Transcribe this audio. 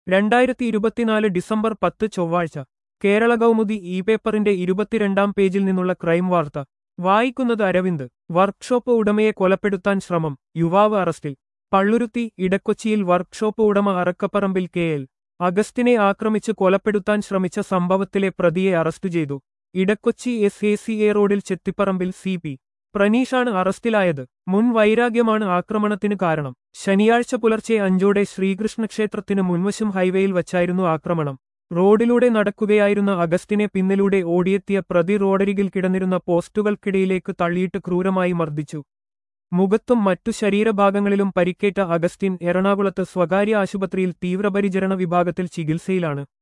രണ്ടായിരത്തി ഇരുപത്തിനാല് ഡിസംബർ പത്ത് ചൊവ്വാഴ്ച കേരള കൗമുദി ഇ പേപ്പറിന്റെ ഇരുപത്തിരണ്ടാം പേജിൽ നിന്നുള്ള ക്രൈം വാർത്ത വായിക്കുന്നത് അരവിന്ദ് വർക്ക്ഷോപ്പ് ഉടമയെ കൊലപ്പെടുത്താൻ ശ്രമം യുവാവ് അറസ്റ്റിൽ പള്ളുരുത്തി ഇടക്കൊച്ചിയിൽ വർക്ക്ഷോപ്പ് ഉടമ അറക്കപ്പറമ്പിൽ കെ എൽ അഗസ്റ്റിനെ ആക്രമിച്ച് കൊലപ്പെടുത്താൻ ശ്രമിച്ച സംഭവത്തിലെ പ്രതിയെ അറസ്റ്റ് ചെയ്തു Edakochi S A C A റോഡിൽ ചെത്തിപ്പറമ്പിൽ സി പി പ്രനീഷാണ് അറസ്റ്റിലായത് മുൻ വൈരാഗ്യമാണ് ആക്രമണത്തിന് കാരണം ശനിയാഴ്ച പുലർച്ചെ അഞ്ചോടെ ശ്രീകൃഷ്ണ ക്ഷേത്രത്തിന് മുൻവശം ഹൈവേയിൽ വച്ചായിരുന്നു ആക്രമണം റോഡിലൂടെ നടക്കുകയായിരുന്ന അഗസ്റ്റിനെ പിന്നിലൂടെ ഓടിയെത്തിയ പ്രതി റോഡരികിൽ കിടന്നിരുന്ന പോസ്റ്റുകൾക്കിടയിലേക്ക് തള്ളിയിട്ട് ക്രൂരമായി മർദ്ദിച്ചു മുഖത്തും മറ്റു ശരീരഭാഗങ്ങളിലും പരിക്കേറ്റ അഗസ്റ്റിൻ എറണാകുളത്ത് സ്വകാര്യ ആശുപത്രിയിൽ തീവ്രപരിചരണ വിഭാഗത്തിൽ ചികിത്സയിലാണ്